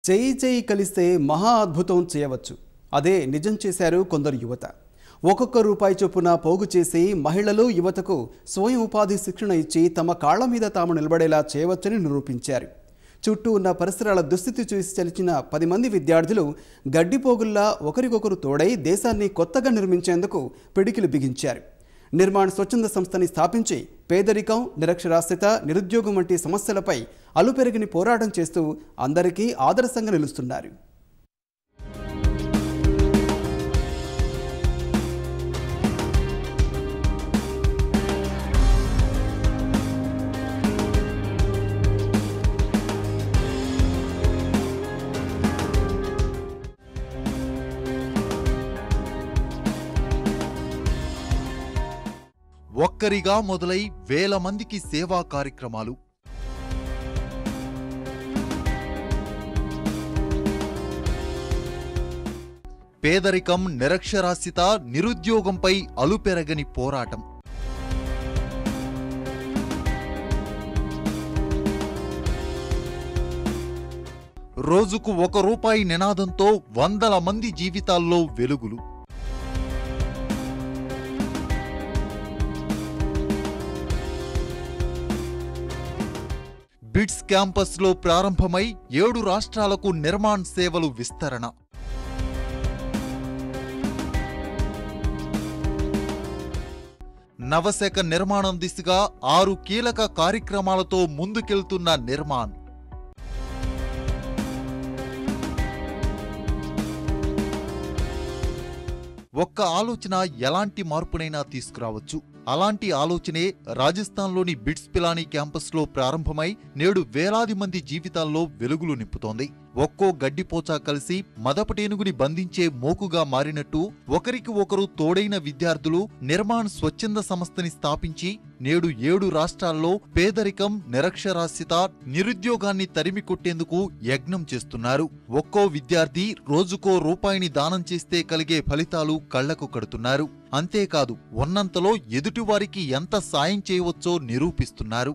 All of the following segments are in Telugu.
చేయి చేయి కలిస్తే మహా అద్భుతం చేయవచ్చు అదే నిజం చేశారు కొందరు యువత ఒక్కొక్క రూపాయి చొప్పున పోగు చేసి మహిళలు యువతకు స్వయం ఉపాధి శిక్షణ ఇచ్చి తమ కాళ్ల మీద తాము నిలబడేలా చేయవచ్చని నిరూపించారు చుట్టూ ఉన్న పరిసరాల దుస్థితి చూసి చలిచిన పది మంది విద్యార్థులు గడ్డిపోగుల్లా ఒకరికొకరు తోడై దేశాన్ని కొత్తగా నిర్మించేందుకు పిడికిలు బిగించారు నిర్మాణ్ స్వచ్ఛంద సంస్థని స్థాపించి పేదరికం నిరక్షరాస్యత నిరుద్యోగం వంటి సమస్యలపై అలుపెరిగిని పోరాటం చేస్తూ అందరికీ ఆదర్శంగా నిలుస్తున్నారు ఒక్కరిగా మొదలై వేల మందికి సేవా కార్యక్రమాలు పేదరికం నిరక్షరాస్యత నిరుద్యోగంపై అలుపెరగని పోరాటం రోజుకు ఒక రూపాయి నినాదంతో వందల మంది జీవితాల్లో వెలుగులు బిట్స్ క్యాంపస్లో ప్రారంభమై ఏడు రాష్ట్రాలకు నిర్మాణ్ సేవలు విస్తరణ నవశక నిర్మాణం దిశగా ఆరు కీలక కార్యక్రమాలతో ముందుకెళ్తున్న నిర్మాణ్ ఒక్క ఆలోచన ఎలాంటి మార్పునైనా తీసుకురావచ్చు అలాంటి ఆలోచనే రాజస్థాన్లోని బిట్స్ పిలానీ క్యాంపస్లో ప్రారంభమై నేడు వేలాది మంది జీవితాల్లో వెలుగులు నింపుతోంది ఒక్కో గడ్డిపోచా కలిసి మదపటేనుగుని బంధించే మోకుగా మారినట్టు ఒకరికి ఒకరు తోడైన విద్యార్థులు నిర్మాణ్ స్వచ్ఛంద సంస్థని స్థాపించి నేడు ఏడు రాష్ట్రాల్లో పేదరికం నిరక్షరాస్యత నిరుద్యోగాన్ని తరిమి కొట్టేందుకు యజ్ఞం చేస్తున్నారు ఒక్కో విద్యార్థి రోజుకో రూపాయిని దానం చేస్తే కలిగే ఫలితాలు కళ్లకు కడుతున్నారు అంతేకాదు ఉన్నంతలో ఎదుటివారికి ఎంత సాయం చేయవచ్చో నిరూపిస్తున్నారు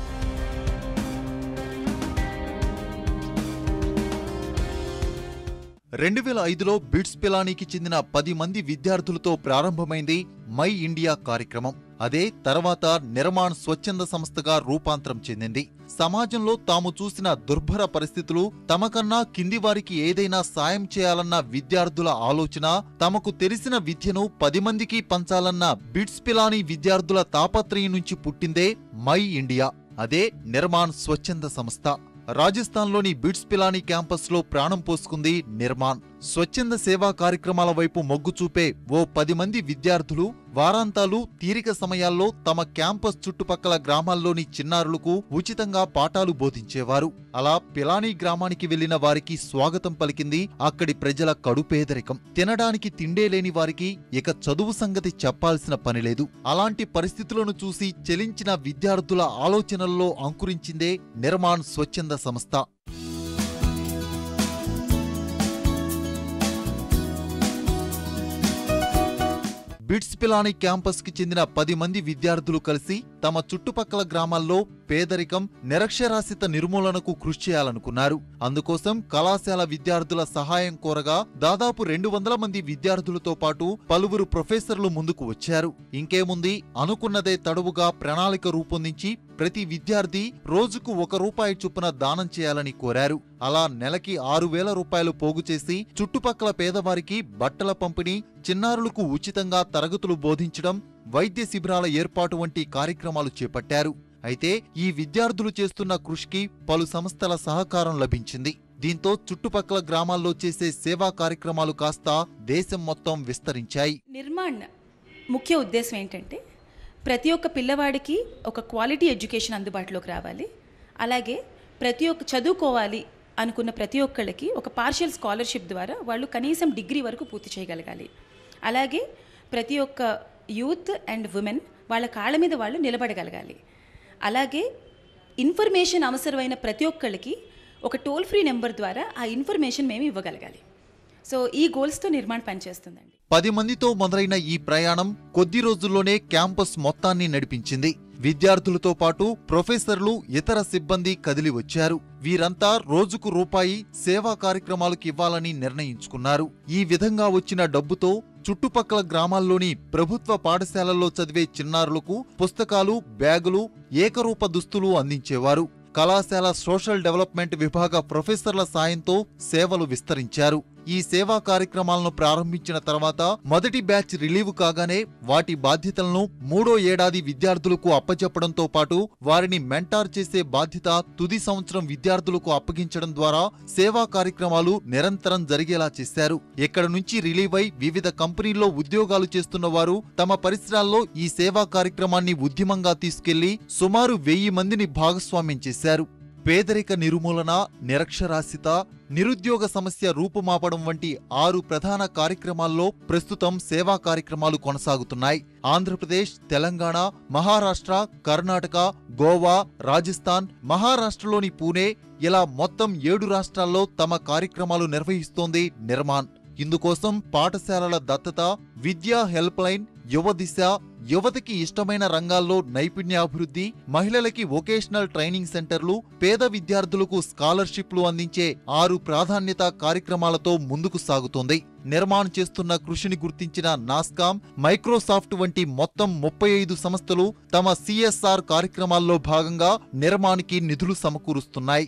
రెండు వేల ఐదులో బిట్స్ పిలానీకి చెందిన పది మంది విద్యార్థులతో ప్రారంభమైంది మై ఇండియా కార్యక్రమం అదే తర్వాత నిర్మాణ్ స్వచ్ఛంద సంస్థగా రూపాంతరం చెందింది సమాజంలో తాము చూసిన దుర్భర పరిస్థితులు తమకన్నా కింది వారికి ఏదైనా సాయం చేయాలన్న విద్యార్థుల ఆలోచన తమకు తెలిసిన విద్యను పది మందికి పంచాలన్న బిట్స్ పిలానీ విద్యార్థుల తాపత్రయం నుంచి పుట్టిందే మై ఇండియా అదే నిర్మాణ్ స్వచ్ఛంద సంస్థ రాజస్థాన్లోని బిట్స్ పిలానీ క్యాంపస్లో ప్రాణం పోసుకుంది నిర్మాణ్ స్వచ్ఛంద సేవా కార్యక్రమాల వైపు మొగ్గు చూపే ఓ పది మంది విద్యార్థులు వారాంతాలు తీరిక సమయాల్లో తమ క్యాంపస్ చుట్టుపక్కల గ్రామాల్లోని చిన్నారులకు ఉచితంగా పాఠాలు బోధించేవారు అలా పిలానీ గ్రామానికి వెళ్లిన వారికి స్వాగతం పలికింది అక్కడి ప్రజల కడుపేదరికం తినడానికి తిండే లేని వారికి ఇక చదువు సంగతి చెప్పాల్సిన పనిలేదు అలాంటి పరిస్థితులను చూసి చెలించిన విద్యార్థుల ఆలోచనల్లో అంకురించిందే నిర్మాణ్ స్వచ్ఛంద సంస్థ బిట్స్ పిలానీ క్యాంపస్ కి చెందిన పది మంది విద్యార్థులు కలిసి తమ చుట్టుపక్కల గ్రామాల్లో పేదరికం నిరక్షరాస్యత నిర్మూలనకు కృషి చేయాలనుకున్నారు అందుకోసం కళాశాల విద్యార్థుల సహాయం కోరగా దాదాపు రెండు వందల మంది విద్యార్థులతో పాటు పలువురు ప్రొఫెసర్లు ముందుకు వచ్చారు ఇంకేముంది అనుకున్నదే తడువుగా ప్రణాళిక రూపొందించి ప్రతి విద్యార్థి రోజుకు ఒక రూపాయి చొప్పున దానం చేయాలని కోరారు అలా నెలకి ఆరు వేల రూపాయలు పోగు చేసి చుట్టుపక్కల పేదవారికి బట్టల పంపిణీ చిన్నారులకు ఉచితంగా తరగతులు బోధించడం వైద్య శిబిరాల ఏర్పాటు వంటి కార్యక్రమాలు చేపట్టారు అయితే ఈ విద్యార్థులు చేస్తున్న కృషికి పలు సంస్థల సహకారం లభించింది దీంతో చుట్టుపక్కల గ్రామాల్లో చేసే సేవా కార్యక్రమాలు కాస్త దేశం మొత్తం విస్తరించాయి నిర్మాణ్ ముఖ్య ఉద్దేశం ఏంటంటే ప్రతి ఒక్క పిల్లవాడికి ఒక క్వాలిటీ ఎడ్యుకేషన్ అందుబాటులోకి రావాలి అలాగే ప్రతి ఒక్క చదువుకోవాలి అనుకున్న ప్రతి ఒక్కళ్ళకి ఒక పార్షియల్ స్కాలర్షిప్ ద్వారా వాళ్ళు కనీసం డిగ్రీ వరకు పూర్తి చేయగలగాలి అలాగే ప్రతి ఒక్క యూత్ అండ్ ఉమెన్ వాళ్ళ కాళ్ళ మీద వాళ్ళు నిలబడగలగాలి అలాగే ఇన్ఫర్మేషన్ అవసరమైన ప్రతి ఒక్కళ్ళకి ఒక టోల్ ఫ్రీ నెంబర్ ద్వారా ఆ ఇన్ఫర్మేషన్ మేము ఇవ్వగలగాలి సో ఈ గోల్స్తో నిర్మాణ్ పనిచేస్తుందండి పది మందితో మొదలైన ఈ ప్రయాణం కొద్ది రోజుల్లోనే క్యాంపస్ మొత్తాన్ని నడిపించింది విద్యార్థులతో పాటు ప్రొఫెసర్లు ఇతర సిబ్బంది కదిలి వచ్చారు వీరంతా రోజుకు రూపాయి సేవా కార్యక్రమాలకు ఇవ్వాలని నిర్ణయించుకున్నారు ఈ విధంగా వచ్చిన డబ్బుతో చుట్టుపక్కల గ్రామాల్లోని ప్రభుత్వ పాఠశాలల్లో చదివే చిన్నారులకు పుస్తకాలు బ్యాగులు ఏకరూప దుస్తులు అందించేవారు కళాశాల సోషల్ డెవలప్మెంట్ విభాగ ప్రొఫెసర్ల సాయంతో సేవలు విస్తరించారు ఈ సేవా కార్యక్రమాలను ప్రారంభించిన తర్వాత మొదటి బ్యాచ్ రిలీవ్ కాగానే వాటి బాధ్యతలను మూడో ఏడాది విద్యార్థులకు అప్పచెప్పడంతో పాటు వారిని మెంటార్ చేసే బాధ్యత తుది సంవత్సరం విద్యార్థులకు అప్పగించడం ద్వారా సేవా కార్యక్రమాలు నిరంతరం జరిగేలా చేశారు ఇక్కడ నుంచి రిలీవ్ అయి వివిధ కంపెనీల్లో ఉద్యోగాలు చేస్తున్న వారు తమ పరిసరాల్లో ఈ సేవా కార్యక్రమాన్ని ఉద్యమంగా తీసుకెళ్లి సుమారు వెయ్యి మందిని భాగస్వామ్యం చేశారు పేదరిక నిర్మూలన నిరక్షరాస్యత నిరుద్యోగ సమస్య రూపుమాపడం వంటి ఆరు ప్రధాన కార్యక్రమాల్లో ప్రస్తుతం సేవా కార్యక్రమాలు కొనసాగుతున్నాయి ఆంధ్రప్రదేశ్ తెలంగాణ మహారాష్ట్ర కర్ణాటక గోవా రాజస్థాన్ మహారాష్ట్రలోని పూణే ఇలా మొత్తం ఏడు రాష్ట్రాల్లో తమ కార్యక్రమాలు నిర్వహిస్తోంది నిర్మాణ్ ఇందుకోసం పాఠశాలల దత్తత విద్యా హెల్ప్ లైన్ యువ దిశ యువతకి ఇష్టమైన రంగాల్లో నైపుణ్యాభివృద్ధి మహిళలకి వొకేషనల్ ట్రైనింగ్ సెంటర్లు పేద విద్యార్థులకు స్కాలర్షిప్లు అందించే ఆరు ప్రాధాన్యత కార్యక్రమాలతో ముందుకు సాగుతోంది నిర్మాణ్ చేస్తున్న కృషిని గుర్తించిన నాస్కామ్ మైక్రోసాఫ్ట్ వంటి మొత్తం ముప్పై ఐదు సంస్థలు తమ సిఎస్ఆర్ కార్యక్రమాల్లో భాగంగా నిర్మాణ్కి నిధులు సమకూరుస్తున్నాయి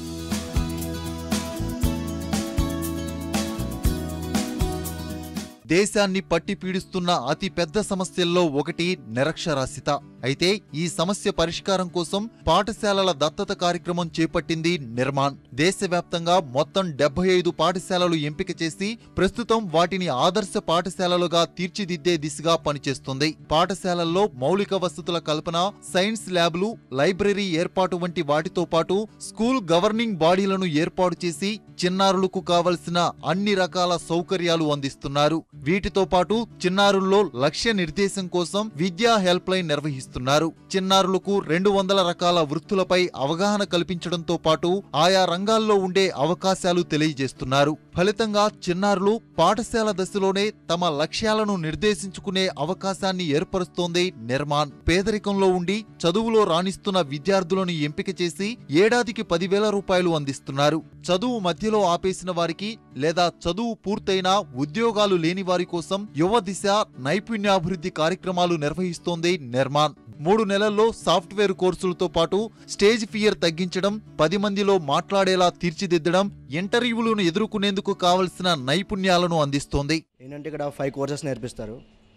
దేశాన్ని పట్టి పీడిస్తున్న అతి పెద్ద సమస్యల్లో ఒకటి నిరక్షరాస్యత అయితే ఈ సమస్య పరిష్కారం కోసం పాఠశాలల దత్తత కార్యక్రమం చేపట్టింది నిర్మాణ్ దేశవ్యాప్తంగా మొత్తం డెబ్బై ఐదు పాఠశాలలు ఎంపిక చేసి ప్రస్తుతం వాటిని ఆదర్శ పాఠశాలలుగా తీర్చిదిద్దే దిశగా పనిచేస్తుంది పాఠశాలల్లో మౌలిక వసతుల కల్పన సైన్స్ ల్యాబ్లు లైబ్రరీ ఏర్పాటు వంటి వాటితో పాటు స్కూల్ గవర్నింగ్ బాడీలను ఏర్పాటు చేసి చిన్నారులకు కావలసిన అన్ని రకాల సౌకర్యాలు అందిస్తున్నారు వీటితో పాటు చిన్నారుల్లో లక్ష్య నిర్దేశం కోసం విద్యా హెల్ప్ లైన్ నిర్వహిస్తున్నారు చిన్నారులకు రెండు వందల రకాల వృత్తులపై అవగాహన కల్పించడంతో పాటు ఆయా రంగాల్లో ఉండే అవకాశాలు తెలియజేస్తున్నారు ఫలితంగా చిన్నారులు పాఠశాల దశలోనే తమ లక్ష్యాలను నిర్దేశించుకునే అవకాశాన్ని ఏర్పరుస్తోంది నిర్మాణ్ పేదరికంలో ఉండి చదువులో రాణిస్తున్న విద్యార్థులను ఎంపిక చేసి ఏడాదికి పదివేల రూపాయలు అందిస్తున్నారు చదువు మధ్యలో ఆపేసిన వారికి లేదా చదువు పూర్తయినా ఉద్యోగాలు లేని వారి కోసం యువ దిశ నైపుణ్యాభివృద్ధి కార్యక్రమాలు నిర్వహిస్తోంది నిర్మాణ్ మూడు నెలల్లో సాఫ్ట్వేర్ కోర్సులతో పాటు స్టేజ్ ఫియర్ తగ్గించడం పది మందిలో మాట్లాడేలా తీర్చిదిద్దడం ఇంటర్వ్యూలను ఎదుర్కొనేందుకు కావలసిన నైపుణ్యాలను అందిస్తోంది ఏంటంటే ఇక్కడ ఫైవ్ కోర్సెస్ నేర్పిస్తారు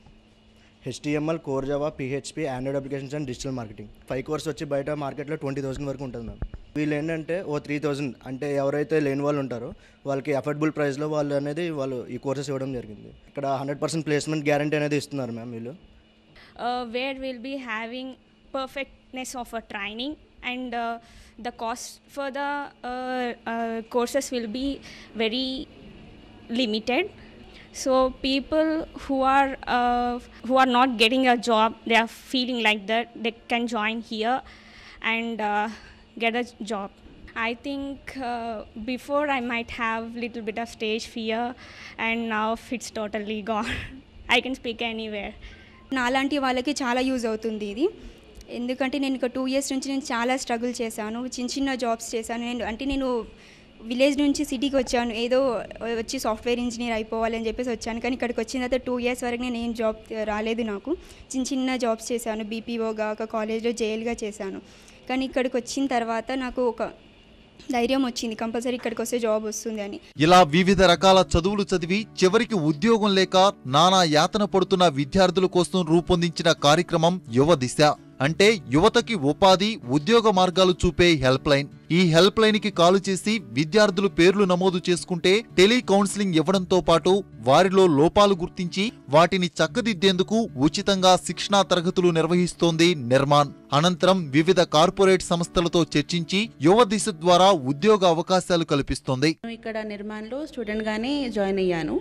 HTML core Java PHP Android applications and digital marketing five course వచ్చి బయట మార్కెట్లో ట్వంటీ థౌసండ్ వరకు ఉంటుంది మ్యామ్ వీళ్ళు ఏంటంటే ఓ త్రీ థౌసండ్ అంటే ఎవరైతే లేని వాళ్ళు ఉంటారో వాళ్ళకి అఫోర్డబుల్ ప్రైస్లో వాళ్ళు అనేది వాళ్ళు ఈ కోర్సెస్ ఇవ్వడం జరిగింది ఇక్కడ హండ్రెడ్ పర్సెంట్ ప్లేస్మెంట్ గ్యారంటీ అనేది ఇస్తున్నారు మ్యామ్ వీళ్ళు uh, where we'll be having perfectness of a training and uh, the cost for the uh, uh, courses will be very limited so people who are uh, who are not getting a job they are feeling like that they can join here and uh, get a job i think uh, before i might have little bit of stage fear and now it's totally gone i can speak anywhere నాలాంటి వాళ్ళకి చాలా యూజ్ అవుతుంది ఇది ఎందుకంటే నేను ఇక టూ ఇయర్స్ నుంచి నేను చాలా స్ట్రగుల్ చేశాను చిన్న చిన్న జాబ్స్ చేశాను నేను అంటే నేను విలేజ్ నుంచి సిటీకి వచ్చాను ఏదో వచ్చి సాఫ్ట్వేర్ ఇంజనీర్ అయిపోవాలి అని చెప్పేసి వచ్చాను కానీ ఇక్కడికి వచ్చిన తర్వాత టూ ఇయర్స్ వరకు నేను ఏం జాబ్ రాలేదు నాకు చిన్న చిన్న జాబ్స్ చేశాను బీపీఓగా ఒక కాలేజ్లో జైలుగా చేశాను కానీ ఇక్కడికి వచ్చిన తర్వాత నాకు ఒక ధైర్యం వచ్చింది కంపల్సరీ ఇక్కడికి వస్తే జాబ్ వస్తుంది అని ఇలా వివిధ రకాల చదువులు చదివి చివరికి ఉద్యోగం లేక నానా యాతన పడుతున్న విద్యార్థుల కోసం రూపొందించిన కార్యక్రమం యువ దిశ అంటే యువతకి ఉపాధి ఉద్యోగ మార్గాలు చూపే హెల్ప్ లైన్ ఈ హెల్ప్ లైన్ కి కాలు చేసి విద్యార్థులు పేర్లు నమోదు చేసుకుంటే టెలి కౌన్సిలింగ్ ఇవ్వడంతో పాటు వారిలో లోపాలు గుర్తించి వాటిని చక్కదిద్దేందుకు ఉచితంగా శిక్షణా తరగతులు నిర్వహిస్తోంది నిర్మాణ్ అనంతరం వివిధ కార్పొరేట్ సంస్థలతో చర్చించి యువ దిశ ద్వారా ఉద్యోగ అవకాశాలు కల్పిస్తోంది నేను ఇక్కడ నిర్మాణ్లో స్టూడెంట్గానే జాయిన్ అయ్యాను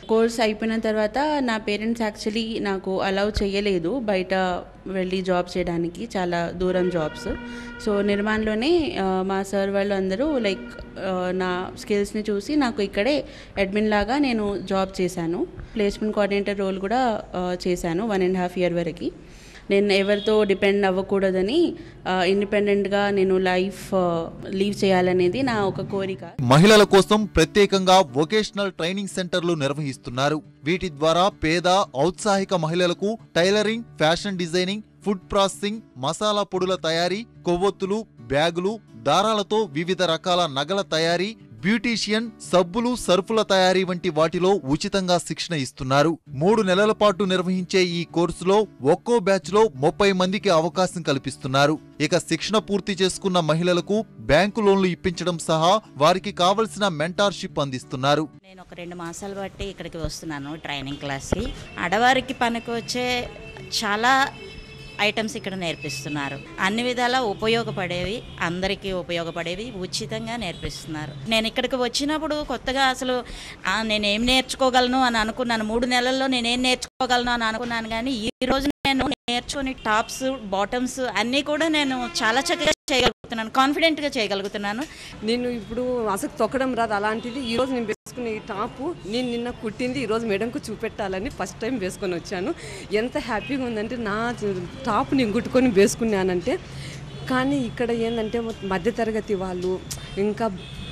కోర్స్ అయిపోయిన తర్వాత నా పేరెంట్స్ యాక్చువల్లీ నాకు అలౌ చేయలేదు బయట వెళ్ళి జాబ్ చేయడానికి చాలా దూరం జాబ్స్ సో నిర్మాణ్లోనే ఆ, మా సార్ వాళ్ళు అందరూ లైక్ ఆ, నా స్కిల్స్ని చూసి నాకు ఇక్కడే అడ్మిన్ లాగా నేను జాబ్ చేశాను ప్లేస్మెంట్ కోఆర్డినేటర్ రోల్ కూడా ఆ, చేశాను వన్ అండ్ హాఫ్ ఇయర్ వరకు నేను ఎవరితో డిపెండ్ అవ్వకూడదని ఇండిపెండెంట్గా నేను లైఫ్ లీవ్ చేయాలనేది నా ఒక కోరిక మహిళల కోసం ప్రత్యేకంగా వొకేషనల్ ట్రైనింగ్ సెంటర్లు నిర్వహిస్తున్నారు వీటి ద్వారా పేద ఔత్సాహిక మహిళలకు tailoring fashion designing food processing masala పొడుల తయారీ కొవ్వొత్తులు బ్యాగులు దారాలతో వివిధ రకాల నగల తయారీ బ్యూటీషియన్ సబ్బులు సర్ఫుల తయారీ వంటి వాటిలో ఉచితంగా శిక్షణ ఇస్తున్నారు మూడు నెలల పాటు నిర్వహించే ఈ కోర్సులో ఒక్కో బ్యాచ్ లో ముప్పై మందికి అవకాశం కల్పిస్తున్నారు ఇక శిక్షణ పూర్తి చేసుకున్న మహిళలకు బ్యాంకు లోన్లు ఇప్పించడం సహా వారికి కావలసిన మెంటార్షిప్ అందిస్తున్నారు నేను ఒక రెండు మాసాలు బట్టి ఇక్కడికి వస్తున్నాను ట్రైనింగ్ క్లాస్కి ఆడవారికి పనికి వచ్చే చాలా ఐటమ్స్ ఇక్కడ నేర్పిస్తున్నారు అన్ని విధాలా ఉపయోగపడేవి అందరికీ ఉపయోగపడేవి ఉచితంగా నేర్పిస్తున్నారు నేను ఇక్కడికి వచ్చినప్పుడు కొత్తగా అసలు "ఆ, నేనేం నేర్చుకోగలను అని అనుకున్నాను మూడు నెలల్లో నేనేం నేర్చుకోగలను అని అనుకున్నాను కానీ ఈ రోజు నేను నేర్చుకుని టాప్స్ బాటమ్స్ అన్నీ కూడా నేను చాలా చక్కగా చేయగలుగుతున్నాను కాన్ఫిడెంట్గా చేయగలుగుతున్నాను నేను ఇప్పుడు అసలు తొక్కడం రాదు అలాంటిది ఈ రోజు నేను వేసుకునే ఈ టాపు నేను నిన్న కుట్టింది ఈ రోజు మేడంకు చూపెట్టాలని ఫస్ట్ టైం వేసుకొని వచ్చాను ఎంత హ్యాపీగా ఉందంటే నా టాప్ నేను కుట్టుకొని వేసుకున్నానంటే కానీ ఇక్కడ ఏంటంటే మధ్యతరగతి వాళ్ళు ఇంకా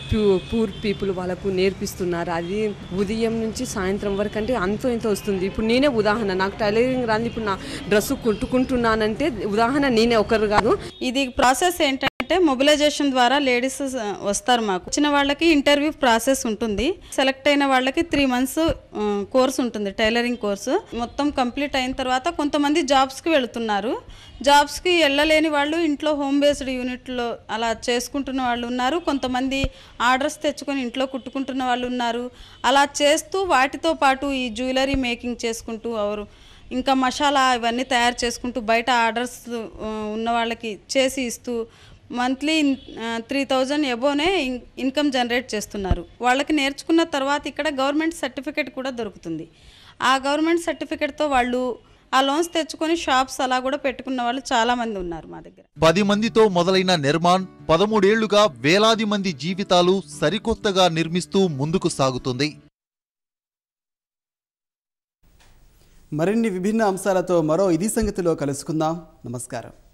పూర్ పీపుల్ వాళ్ళకు నేర్పిస్తున్నారు అది ఉదయం నుంచి సాయంత్రం వరకు అంటే అంతో ఇంత వస్తుంది ఇప్పుడు నేనే ఉదాహరణ నాకు టైలరింగ్ రాని ఇప్పుడు నా డ్రెస్సు కుట్టుకుంటున్నానంటే ఉదాహరణ నేనే ఒకరు కాదు ఇది ప్రాసెస్ ఏంటంటే మొబిలైజేషన్ ద్వారా లేడీస్ వస్తారు మాకు వచ్చిన వాళ్ళకి ఇంటర్వ్యూ ప్రాసెస్ ఉంటుంది సెలెక్ట్ అయిన వాళ్ళకి త్రీ మంత్స్ కోర్స్ ఉంటుంది టైలరింగ్ కోర్సు మొత్తం కంప్లీట్ అయిన తర్వాత కొంతమంది జాబ్స్కి వెళుతున్నారు జాబ్స్కి వెళ్ళలేని వాళ్ళు ఇంట్లో హోమ్ బేస్డ్ యూనిట్లో అలా చేసుకుంటున్న వాళ్ళు ఉన్నారు కొంతమంది ఆర్డర్స్ తెచ్చుకొని ఇంట్లో కుట్టుకుంటున్న వాళ్ళు ఉన్నారు అలా చేస్తూ వాటితో పాటు ఈ జ్యువెలరీ మేకింగ్ చేసుకుంటూ ఎవరు ఇంకా మసాలా ఇవన్నీ తయారు చేసుకుంటూ బయట ఆర్డర్స్ ఉన్న వాళ్ళకి చేసి ఇస్తూ monthly three thousand above income generate చేస్తున్నారు వాళ్ళకి నేర్చుకున్న తర్వాత ఇక్కడ గవర్నమెంట్ సర్టిఫికేట్ కూడా దొరుకుతుంది ఆ గవర్నమెంట్ సర్టిఫికేట్తో వాళ్ళు ఆ లోన్స్ తెచ్చుకొని షాప్స్ అలా కూడా పెట్టుకున్న వాళ్ళు చాలామంది ఉన్నారు మా దగ్గర పది మందితో మొదలైన నిర్మాణ్ పదమూడేళ్లుగా వేలాది మంది జీవితాలు సరికొత్తగా నిర్మిస్తూ ముందుకు సాగుతుంది మరిన్ని విభిన్న అంశాలతో మరో ఇది సంగతిలో కలుసుకుందాం నమస్కారం